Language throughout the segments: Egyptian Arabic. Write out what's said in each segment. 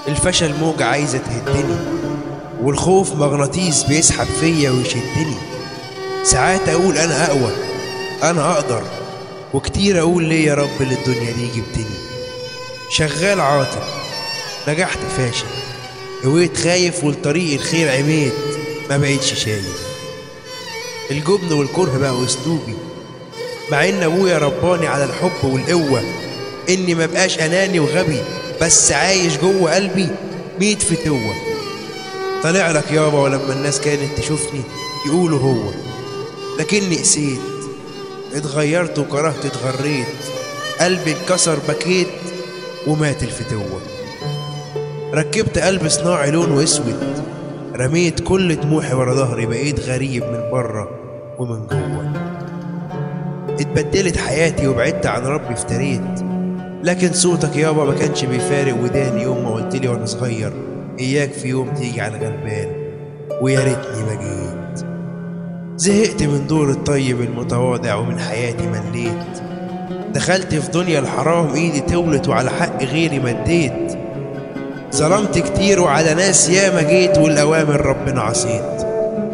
الفشل موجة عايزة تهدني والخوف مغناطيس بيسحب فيا ويشدني ساعات أقول أنا أقوى أنا أقدر وكتير أقول ليه يا رب للدنيا دي جبتني شغال عاطل نجحت فاشل هويت خايف ولطريق الخير عميت ما بقيتش شايف الجبن والكره بقوا اسلوبي مع ان ابويا رباني على الحب والقوه اني ما بقاش اناني وغبي بس عايش جوه قلبي ميت فتوه طالع لك يابا ولما الناس كانت تشوفني يقولوا هو لكني قسيت اتغيرت وكرهت اتغريت قلبي اتكسر بكيت ومات الفتوه ركبت قلب صناعي لونه اسود رميت كل طموحي ورا ظهري بقيت غريب من بره ومن جوه اتبدلت حياتي وبعدت عن ربي افتريت لكن صوتك يابا ما كانش بيفارق وداني يوم ما قلت لي وانا صغير اياك في يوم تيجي على غلبان ويا ريتني ما جيت زهقت من دور الطيب المتواضع ومن حياتي مليت دخلت في دنيا الحرام ايدي تولت وعلى حق غيري مديت ظلمت كتير وعلى ناس ياما جيت والأوامر ربنا عصيت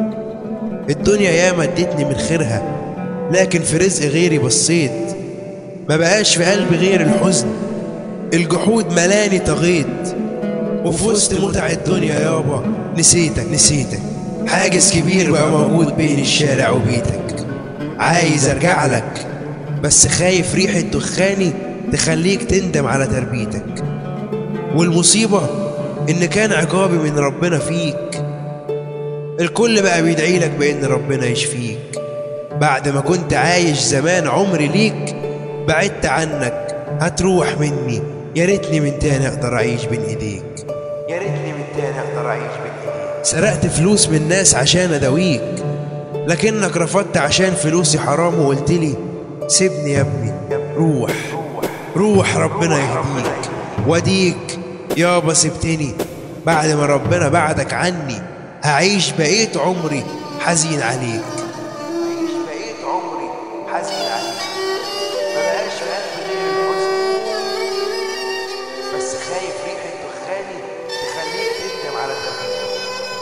الدنيا ياما ادتني من خيرها لكن في رزق غيري بصيت ما بقاش في قلبي غير الحزن الجحود ملاني طغيت وفي وسط متع الدنيا يابا نسيتك نسيتك حاجز كبير بقى موجود بين الشارع وبيتك عايز ارجع لك بس خايف ريحة دخاني تخليك تندم على تربيتك والمصيبة إن كان عقابي من ربنا فيك الكل بقى بيدعي لك بإن ربنا يشفيك بعد ما كنت عايش زمان عمري ليك بعدت عنك هتروح مني يا ريتني من تاني أقدر أعيش بين إيديك يا ريتني من تاني أقدر أعيش بين إيديك سرقت فلوس من ناس عشان أداويك لكنك رفضت عشان فلوسي حرام وقلت لي سيبني يا ابني روح روح ربنا يهديك وديك يابا سبتني بعد ما ربنا بعدك عني هعيش بقيت عمري حزين عليك هعيش بقيت عمري حزين عليك ما بقاش في قلبي غير الحزن بس خايف ريحة دخاني تخليك تندم على تغيير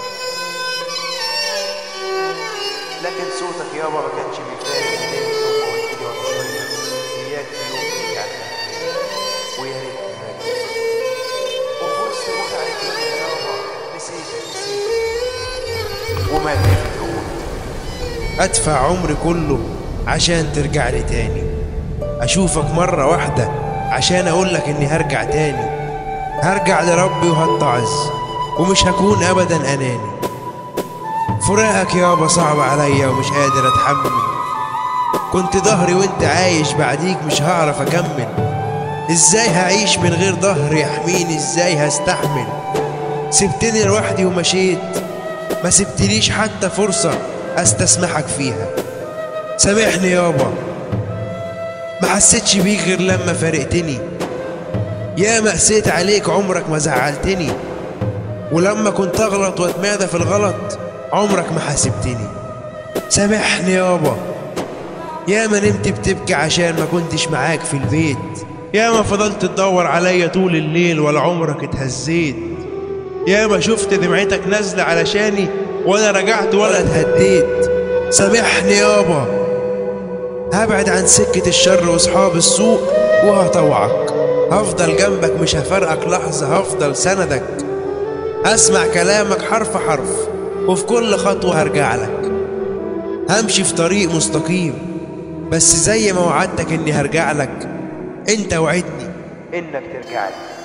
لكن صوتك يابا ما كانش بيفارق قدامي يوم ما قلت لي وانا صغير اياك في يوم تيجي على قلبي ويا ريتني ما جيت وفي وسط متع الدنيا يابا نسيتك نسيتك وما تفكر ادفع عمري كله عشان ترجع لي تاني اشوفك مرة واحدة عشان اقول لك اني هرجع تاني هرجع لربي وهتعظ ومش هكون ابدا اناني فراقك يابا صعب عليا ومش قادر اتحمل كنت ظهري وانت عايش بعديك مش هعرف اكمل ازاي هعيش من غير ظهر يحميني ازاي هستحمل سبتني لوحدي ومشيت ما سبتليش حتى فرصة استسمحك فيها سامحني يابا ما حسيتش بيك غير لما فارقتني يا ما قسيت عليك عمرك ما زعلتني ولما كنت اغلط واتمادى في الغلط عمرك ما حاسبتني سامحني يابا يا ما نمت بتبكي عشان ما كنتش معاك في البيت يا ما فضلت تدور عليا طول الليل ولا عمرك اتهزيت يا ما شفت دمعتك نازلة علشاني ولا رجعت ولا اتهديت سامحني يابا هبعد عن سكة الشر واصحاب السوء وهطوعك هفضل جنبك مش هفرقك لحظة هفضل سندك هسمع كلامك حرف حرف وفي كل خطوة هرجع لك همشي في طريق مستقيم بس زي ما وعدتك اني هرجع لك انت وعدني انك ترجع لي